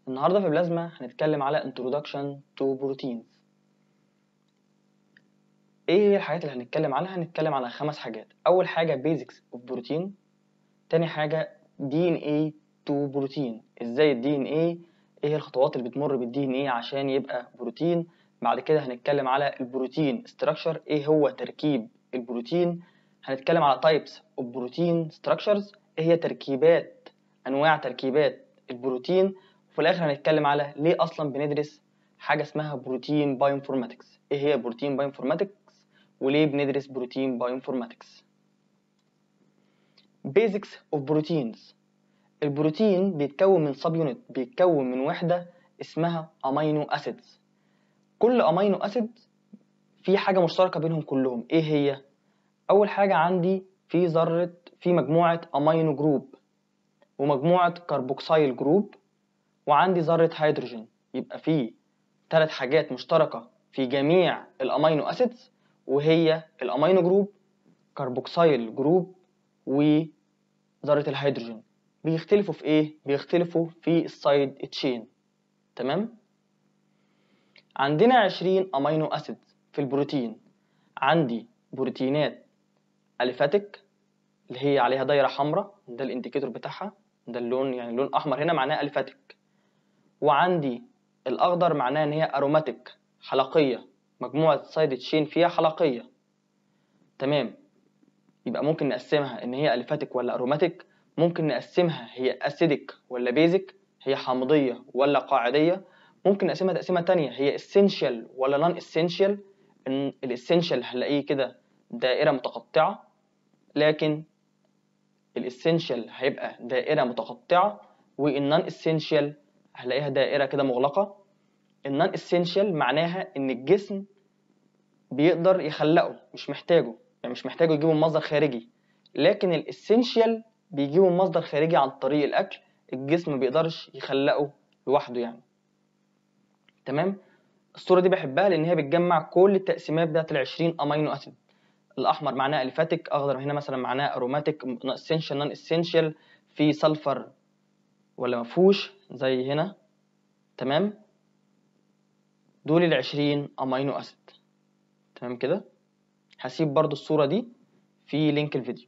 النهارده في بلازما هنتكلم على introduction to proteins ايه هي الحاجات اللي هنتكلم عنها هنتكلم على خمس حاجات اول حاجه basics of protein تاني حاجه DNA to protein ازاي الدي ان ايه ايه هي الخطوات اللي بتمر بالدي ان ايه عشان يبقى بروتين بعد كده هنتكلم على البروتين structure ايه هو تركيب البروتين هنتكلم على types of protein structures ايه هي تركيبات انواع تركيبات البروتين وفي الاخر هنتكلم على ليه اصلا بندرس حاجه اسمها بروتين بايوانفورماتكس ايه هي بروتين بايوانفورماتكس وليه بندرس بروتين بايوانفورماتكس basics of proteins البروتين بيتكون من سب يونت بيتكون من وحده اسمها امينو اسيدز كل امينو اسيد في حاجه مشتركه بينهم كلهم ايه هي اول حاجه عندي في ذره في مجموعه امينو جروب ومجموعه كربوكسيل جروب وعندي ذره هيدروجين يبقى في ثلاث حاجات مشتركه في جميع الامينو اسيدز وهي الامينو جروب كربوكسيل جروب وذره الهيدروجين بيختلفوا في ايه بيختلفوا في السايد تشين تمام عندنا 20 امينو اسيد في البروتين عندي بروتينات اليفاتيك اللي هي عليها دايره حمراء ده الانديكيتور بتاعها ده اللون يعني اللون احمر هنا معناه اليفاتيك وعندي الاخضر معناه ان هي اروماتيك حلقيه مجموعه سايد تشين فيها حلقيه تمام يبقى ممكن نقسمها ان هي اليفاتيك ولا اروماتيك ممكن نقسمها هي اسيدك ولا بيزك هي حامضيه ولا قاعديه ممكن نقسمها تقسيمه تانية هي essential ولا non essential ان الاسينشال هنلاقيه كده دائره متقطعه لكن الاسينشال هيبقى دائره متقطعه والنون اسينشال هلاقيها دائره كده مغلقه النون اسينشال معناها ان الجسم بيقدر يخلقه مش محتاجه يعني مش محتاجه يجيبه من مصدر خارجي لكن الاسينشال بيجيبه من مصدر خارجي عن طريق الاكل الجسم ما بيقدرش يخلقه لوحده يعني تمام الصوره دي بحبها لان هي بتجمع كل التقسيمات بتاعت ال 20 امينو اسيد الاحمر معناه اليفاتيك اخضر هنا مثلا معناه اروماتيك اسينشال نون اسينشال في سلفر ولا مفهوش زي هنا تمام دول ال 20 امينو اسيد تمام كده هسيب برضو الصوره دي في لينك الفيديو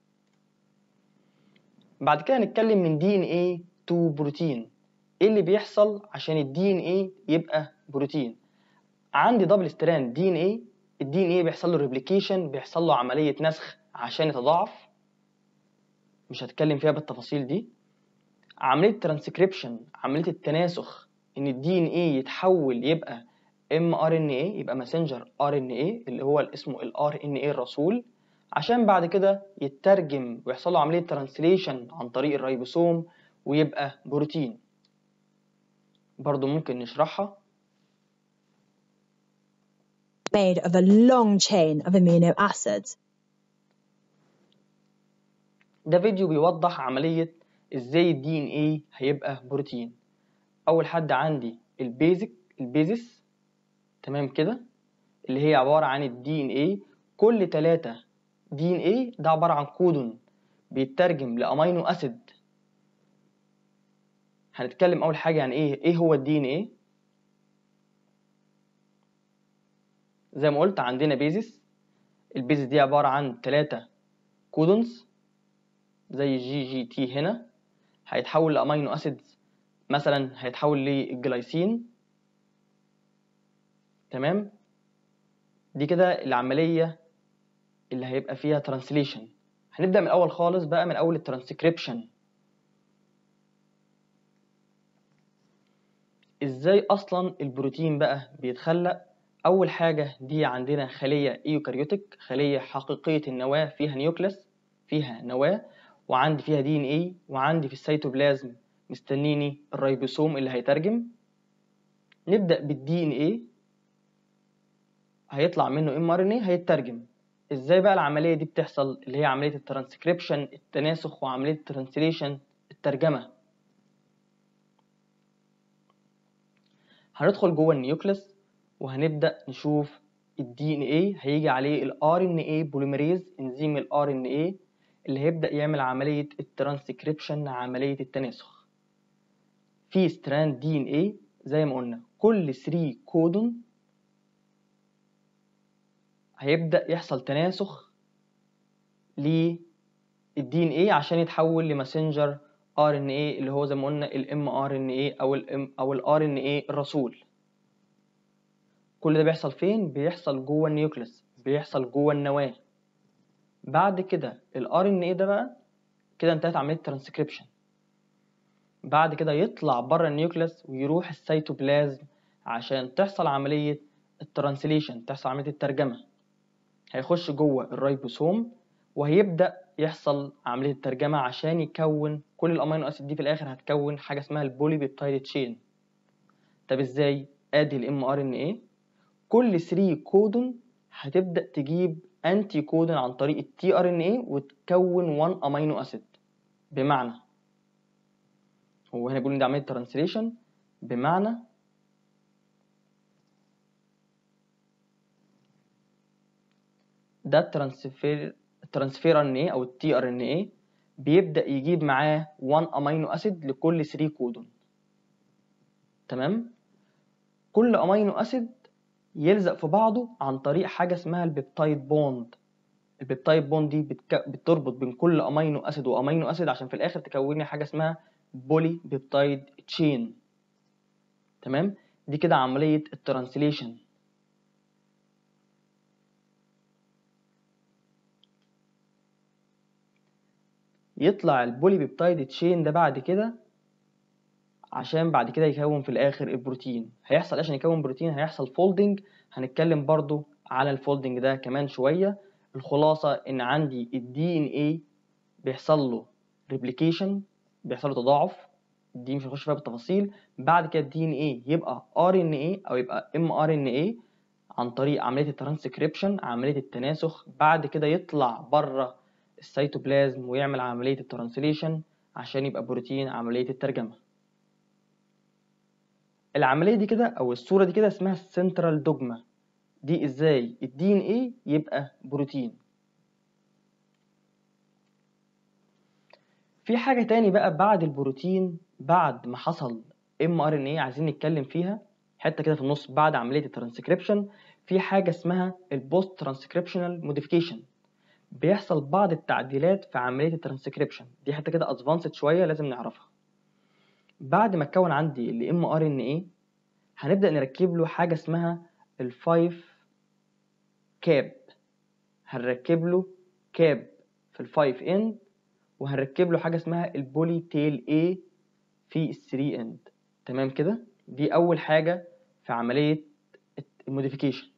بعد كده هنتكلم من دي ان ايه تو بروتين ايه اللي بيحصل عشان الدي ان ايه يبقى بروتين عندي دبل ستراند دي ان ايه الدي ان ايه بيحصل له ريبليكيشن بيحصل له عمليه نسخ عشان يتضاعف مش هتكلم فيها بالتفاصيل دي عمليه ترانسكريبشن عمليه التناسخ ان الدي ان ايه يتحول يبقى ام ار ان ايه يبقى ماسنجر ار ان ايه اللي هو اسمه الار ان ايه الرسول عشان بعد كده يترجم ويحصل له عمليه ترانسليشن عن طريق الريبوسوم ويبقى بروتين برضو ممكن نشرحها made of a long chain of amino acids. ده فيديو بيوضح عملية ازاي الدي ان ايه هيبقى بروتين اول حد عندي البيزك البيزس تمام كده اللي هي عبارة عن الدي ان ايه كل تلاتة دي ان ايه ده عبارة عن كودون بيترجم لامينو اسيد هنتكلم اول حاجة عن ايه ايه هو الدي ان ايه زي ما قلت عندنا بيزس البيزس دي عبارة عن تلاتة كودونز زي الجي جي تي هنا هيتحول لأمينو أسيدز مثلا هيتحول للجلايسين تمام دي كده العملية اللي هيبقى فيها ترانسليشن هنبدأ من الأول خالص بقى من أول الترانسكريبشن ازاي اصلا البروتين بقى بيتخلق اول حاجه دي عندنا خليه ايوكاريوتيك خليه حقيقيه النواه فيها نيوكليس فيها نواه وعندي فيها دي ان اي وعندي في السيتوبلازم مستنيني الريبوسوم اللي هيترجم نبدا بالدي ان اي هيطلع منه ام ار ان اي هيترجم ازاي بقى العمليه دي بتحصل اللي هي عمليه الترانسكريبشن التناسخ وعمليه الترانسليشن الترجمه هندخل جوه النيوكليس وهنبدا نشوف الدي ان ايه هيجي عليه الار ان ايه بوليميريز انزيم الار ان ايه اللي هيبدا يعمل عمليه الترانسكريبشن عمليه التناسخ في ستراند دي ان ايه زي ما قلنا كل 3 كودون هيبدأ يحصل تناسخ للدي ان ايه عشان يتحول لماسنجر ار ان ايه اللي هو زي ما قلنا الام ار ان ايه او الام او الار ان ايه الرسول كل ده بيحصل فين بيحصل جوه النيوكليس بيحصل جوه النواه بعد كده الار ان ايه ده بقى كده انتهت عمليه ترانسكريبشن بعد كده يطلع بره النيوكليس ويروح السيتوبلازم عشان تحصل عمليه الترانسليشن تحصل عمليه الترجمه هيخش جوه الرايبوسوم وهيبدا يحصل عمليه الترجمه عشان يكون كل الامينو اسيد دي في الاخر هتكون حاجه اسمها البولي بيبتايد تشين طب ازاي ادي الام ار ان ايه كل 3 كودون هتبدا تجيب انتي كودون عن طريق التي ار ان ايه وتكون 1 امينو اسيد بمعنى هو هنا بيقول ان دي عمليه ترانسليشن بمعنى ده الترانسفير الترانسفير ار ان ايه او التي ار ان ايه بيبدا يجيب معاه 1 امينو اسيد لكل 3 كودون تمام كل امينو اسيد يلزق في بعضه عن طريق حاجه اسمها البيبتايد بوند البيبتايد بوند دي بتك... بتربط بين كل امينو اسيد وامينو اسيد عشان في الاخر تكون لي حاجه اسمها بولي بيبتايد تشين تمام دي كده عمليه الترانسليشن يطلع البولي بيبتايد تشين ده بعد كده عشان بعد كده يكون في الاخر البروتين هيحصل عشان يكون بروتين هيحصل فولدنج هنتكلم برضو على الفولدنج ده كمان شوية الخلاصة ان عندي الدي ان ايه بيحصل له ريبليكيشن بيحصل له تضاعف دي مش هنخش فيها بالتفاصيل بعد كده الدي ان ايه يبقى ار ان ايه او يبقى ام ار ان ايه عن طريق عملية الترانسكريبشن عملية التناسخ بعد كده يطلع بره السيتوبلازم ويعمل عملية الترانسليشن عشان يبقى بروتين عملية الترجمة العملية دي كده أو الصورة دي كده اسمها السنترال دوجما دي ازاي الدي ان ايه يبقى بروتين في حاجة تاني بقى بعد البروتين بعد ما حصل ام ار ان ايه عايزين نتكلم فيها حتة كده في النص بعد عملية الترانسكريبشن في حاجة اسمها البوست ترانسكريبشنال موديفيكيشن بيحصل بعض التعديلات في عملية الترانسكريبشن دي حتة كده ادفانسد شوية لازم نعرفها بعد ما اتكون عندي ال ام ار ان ايه هنبدأ نركب له حاجة اسمها الفايف كاب هنركب له كاب في الفايف اند وهنركب له حاجة اسمها البولي تيل اي في الثري اند تمام كده دي أول حاجة في عملية الموديفيكيشن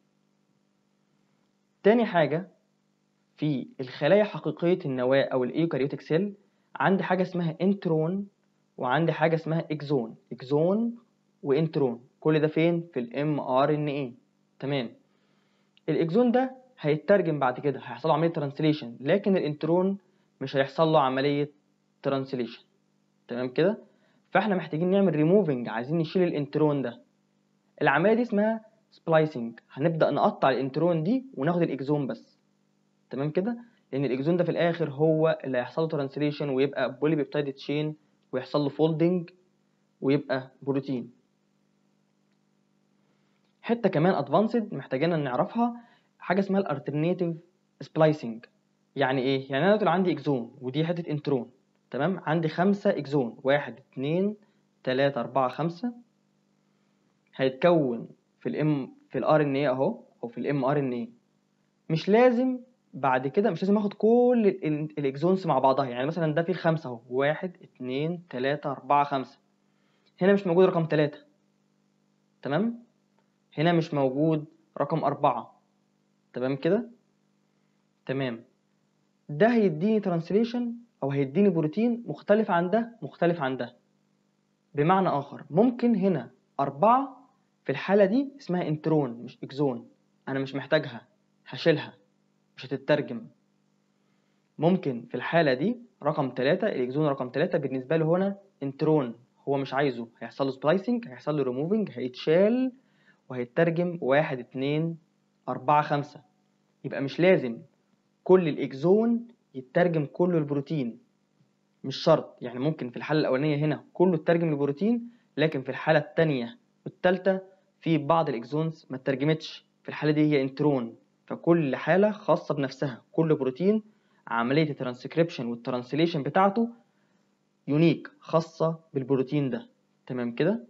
تاني حاجة في الخلايا حقيقية النواة أو الإيوكاريوتيك سيل عندي حاجة اسمها انترون وعندي حاجة اسمها اكزون اكزون وانترون كل ده فين في الام ار ان اي تمام الاكزون ده هيترجم بعد كده هيحصل له عملية ترانسليشن لكن الانترون مش هيحصل له عملية ترانسليشن تمام كده فاحنا محتاجين نعمل ريموفنج عايزين نشيل الانترون ده العملية دي اسمها سبلايسنج هنبدأ نقطع الانترون دي وناخد الاكزون بس تمام كده لان الاكزون ده في الاخر هو اللي هيحصل له ترانسليشن ويبقى بولي بيبتايد تشين ويحصل له فولدنج ويبقى بروتين حته كمان ادفانسد محتاجين نعرفها حاجه اسمها الالترناتيف سبلايسنج يعني ايه يعني انا دلوقتي عندي اكزون ودي حته انترون تمام عندي خمسة اكزون واحد اتنين تلاتة اربعة خمسة هيتكون في الام في الار ان ايه اهو او في الام ار ان ايه مش لازم بعد كده مش لازم اخد كل الاكزونز مع بعضها يعني مثلا ده فيه الخمسة اهو واحد اتنين تلاتة اربعة خمسة هنا مش موجود رقم تلاتة تمام هنا مش موجود رقم أربعة تمام كده تمام ده هيديني ترانسليشن أو هيديني بروتين مختلف عن ده مختلف عن ده بمعنى آخر ممكن هنا أربعة في الحالة دي اسمها انترون مش اكزون أنا مش محتاجها هشيلها مش هتترجم ممكن في الحالة دي رقم تلاتة الإكزون رقم تلاتة بالنسبة له هنا انترون هو مش عايزه هيحصل له سبلايسنج هيحصل له ريموفنج هيتشال وهيترجم واحد اتنين أربعة خمسة يبقى مش لازم كل الإكزون يترجم كله البروتين مش شرط يعني ممكن في الحالة الأولانية هنا كله اترجم لبروتين لكن في الحالة التانية والتالتة في بعض الإكزونز ما اترجمتش في الحالة دي هي انترون فكل حالة خاصة بنفسها كل بروتين عملية الترانسكريبشن والترانسليشن بتاعته يونيك خاصة بالبروتين ده تمام كده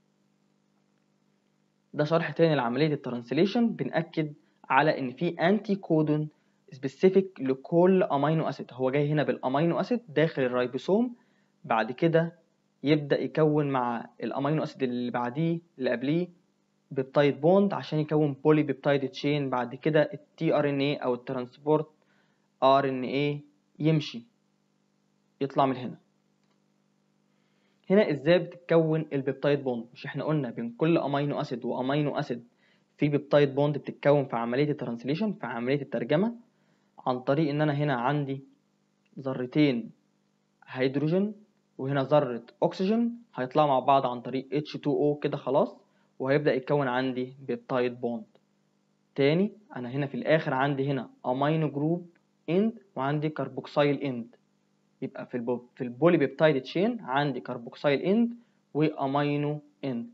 ده شرح تاني لعملية الترانسليشن بنأكد على إن في أنتي كودون سبيسيفيك لكل أمينو أسيد هو جاي هنا بالأمينو أسيد داخل الرايبوسوم بعد كده يبدأ يكون مع الأمينو أسيد اللي بعديه اللي قبليه بيبتايد بوند عشان يكون بولي بيبتايد تشين بعد كده التي ار ان اي او الترانسبورت ار ان اي يمشي يطلع من هنا هنا ازاي بتتكون البيبتايد بوند مش احنا قلنا بين كل امينو اسيد وامينو اسيد في بيبتايد بوند بتتكون في عمليه الترانسليشن في عمليه الترجمه عن طريق ان انا هنا عندي ذرتين هيدروجين وهنا ذره اكسجين هيطلعوا مع بعض عن طريق H2O كده خلاص وهيبدا يتكون عندي بيبتايد بوند تاني انا هنا في الاخر عندي هنا امينو جروب اند وعندي كربوكسيل اند يبقى في البو... في البولي بيبتايد تشين عندي كربوكسيل اند وامينو اند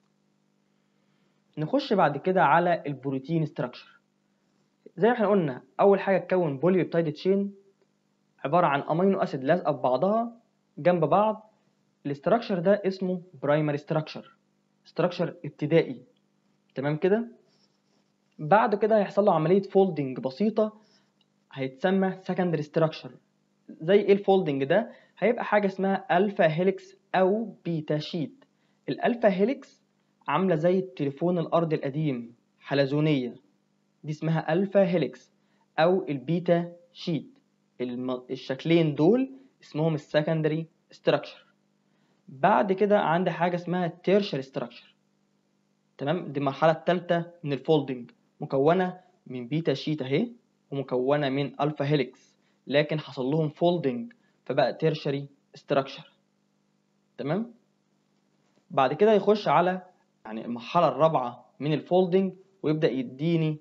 نخش بعد كده على البروتين ستراكشر زي ما احنا قلنا اول حاجه تكون بولي بيبتايد تشين عباره عن امينو اسيد لازقه في بعضها جنب بعض الاستراكشر ده اسمه برايمري ستراكشر ستراكشر ابتدائي تمام كده بعد كده هيحصل له عمليه فولدنج بسيطه هيتسمى سكندري ستراكشر زي ايه الفولدنج ده هيبقى حاجه اسمها الفا هيليكس او بيتا شيت الالفا هيليكس عامله زي التليفون الارضي القديم حلزونيه دي اسمها الفا هيليكس او البيتا شيت الم... الشكلين دول اسمهم السكندري ستراكشر بعد كده عندي حاجه اسمها التيرشر ستراكشر تمام دي المرحله الثالثه من الفولدنج مكونه من بيتا شيت اهي ومكونه من الفا هيليكس لكن حصل لهم فولدنج فبقى تيرشري ستراكشر تمام بعد كده يخش على يعني المرحله الرابعه من الفولدنج ويبدا يديني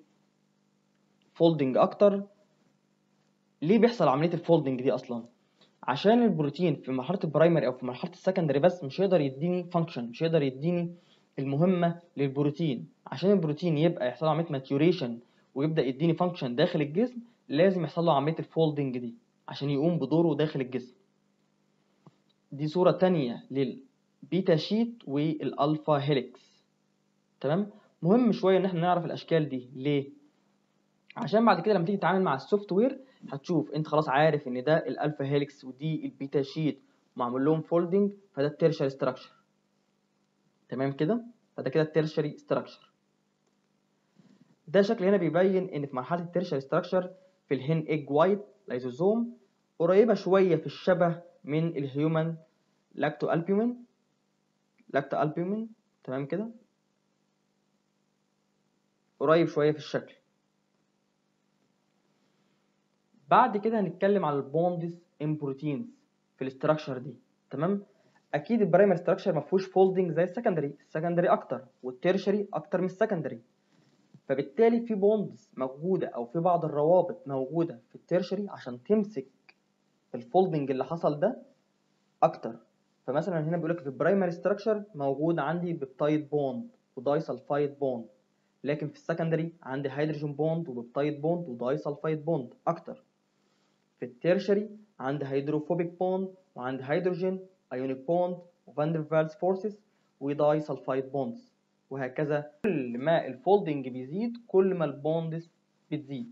فولدنج اكتر ليه بيحصل عمليه الفولدنج دي اصلا عشان البروتين في مرحله البرايمري او في مرحله السكندري بس مش هيقدر يديني فانكشن مش هيقدر يديني المهمه للبروتين عشان البروتين يبقى يحصل له عمليه ماتيوريشن ويبدا يديني فانكشن داخل الجسم لازم يحصل له عمليه الفولدنج دي عشان يقوم بدوره داخل الجسم دي صوره تانية للبيتا شيت والالفا هيليكس تمام مهم شويه ان احنا نعرف الاشكال دي ليه عشان بعد كده لما تيجي تتعامل مع السوفت وير هتشوف انت خلاص عارف ان ده الالفا هيليكس ودي البيتا شيت معمول لهم فولدنج فده التيرشري ستراكشر تمام كده فده كده التيرشري ستراكشر ده شكل هنا بيبين ان في مرحله التيرشري ستراكشر في الهين ايج وايت لايزوزوم قريبه شويه في الشبه من الهيومن لاكتو البيومين لاكتو البيومين تمام كده قريب شويه في الشكل بعد كده هنتكلم على البوندز ان بروتينز في الاستراكشر دي تمام اكيد البرايمري ستراكشر ما فيهوش فولدنج زي السكندري السكندري اكتر والتيرشري اكتر من السكندري فبالتالي في بوندز موجوده او في بعض الروابط موجوده في التيرشري عشان تمسك الفولدنج اللي حصل ده اكتر فمثلا هنا بيقول لك في البرايمري ستراكشر موجود عندي بيبتايد بوند وداي سلفايد بوند لكن في السكندري عندي هيدروجين بوند وبيبتايد بوند وداي سلفايد بوند اكتر في التيرشري عندي هيدروفوبيك بوند وعندي هيدروجين ايونيك بوند وفاندرفالز فورسز وداي سلفايد بوندز وهكذا كل ما الفولدنج بيزيد كل ما البوندز بتزيد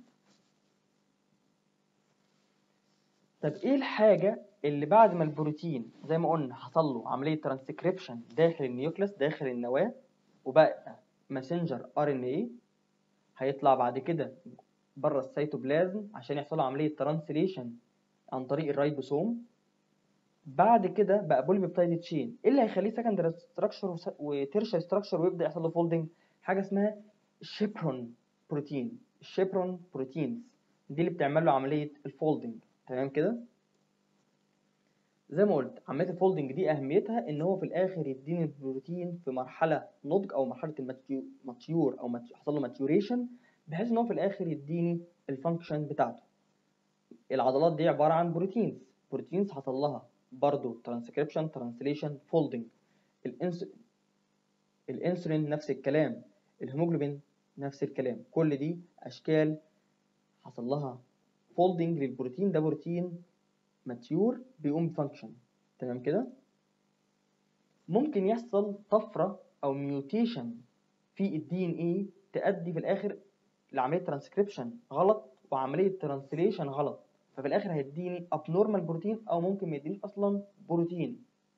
طب ايه الحاجة اللي بعد ما البروتين زي ما قلنا حصل له عملية ترانسكريبشن داخل النيوكليس داخل النواة وبقى ماسنجر ار ان اي هيطلع بعد كده بره السيتوبلازم عشان يحصل له عملية ترانسليشن عن طريق الرايبوسوم بعد كده بقى بولي بيبتايد تشين ايه اللي هيخليه سكندري ستراكشر وتيرشري ستراكشر ويبدا يحصل له فولدنج حاجه اسمها شيبرون بروتين الشيبرون بروتينز دي اللي بتعمل له عمليه الفولدنج تمام كده زي ما قلت عمليه الفولدنج دي اهميتها ان هو في الاخر يديني البروتين في مرحله نضج او مرحله الماتيور او حصل له ماتيوريشن بحيث ان هو في الاخر يديني الفانكشن بتاعته العضلات دي عباره عن بروتينز بروتينز حصل لها برضه ترانسكريبشن ترانسليشن فولدنج الانس الانسولين نفس الكلام الهيموجلوبين نفس الكلام كل دي اشكال حصل لها فولدنج للبروتين ده بروتين ماتيور بيقوم بفانكشن تمام كده ممكن يحصل طفره او ميوتيشن في الدي ان اي تؤدي في الاخر لعمليه ترانسكريبشن غلط وعمليه ترانسليشن غلط ففي الاخر هيديني ابنورمال بروتين او ممكن ما يدينيش اصلا بروتين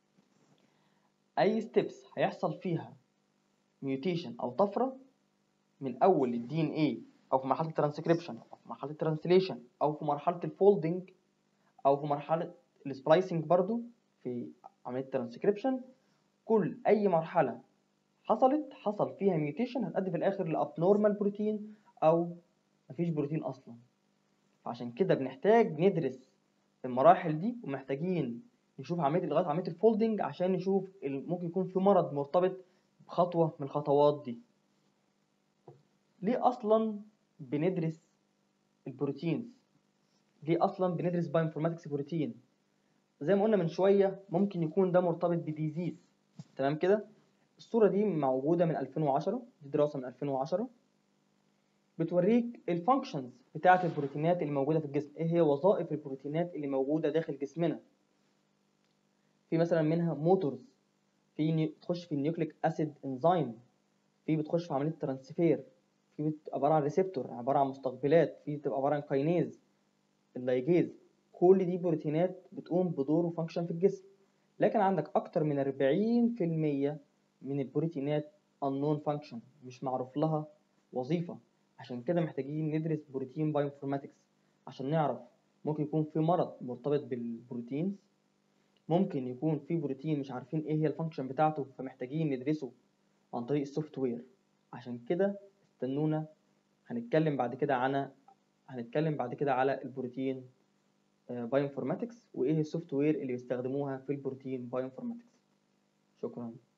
اي ستيبس هيحصل فيها ميوتيشن او طفره من اول الدي ان اي او في مرحله الترانسكريبشن او في مرحله الترانسليشن او في مرحله الفولدنج او في مرحله السبلايسنج برضو في عمليه الترانسكريبشن كل اي مرحله حصلت حصل فيها ميوتيشن هتؤدي في الاخر لابنورمال بروتين او مفيش بروتين اصلا فعشان كده بنحتاج ندرس المراحل دي ومحتاجين نشوف عمليه لغايه عمليه الفولدنج عشان نشوف ال- ممكن يكون في مرض مرتبط بخطوه من الخطوات دي ليه اصلا بندرس البروتينز ليه اصلا بندرس بايوانفورماتكس بروتين زي ما قلنا من شويه ممكن يكون ده مرتبط بديزيز تمام كده الصوره دي موجوده من 2010 دي دراسه من 2010 بتوريك الفانكشنز بتاعه البروتينات اللي موجوده في الجسم ايه هي وظائف البروتينات اللي موجوده داخل جسمنا في مثلا منها موتورز في ني- بتخش في النيوكليك اسيد انزيم في بتخش في عمليه ترانسفير في بت- عباره عن ريسبتور عباره عن مستقبلات في بتبقى عباره عن كاينيز اللايجيز كل دي بروتينات بتقوم بدور وفانكشن في الجسم لكن عندك اكتر من 40% من البروتينات unknown function مش معروف لها وظيفة عشان كده محتاجين ندرس بروتين بايوانفورماتكس عشان نعرف ممكن يكون في مرض مرتبط بالبروتينز ممكن يكون في بروتين مش عارفين ايه هي الفانكشن بتاعته فمحتاجين ندرسه عن طريق السوفت وير عشان كده استنونا هنتكلم بعد كده عن هنتكلم بعد كده على البروتين بايوانفورماتكس وايه السوفت وير اللي بيستخدموها في البروتين بايوانفورماتكس شكرا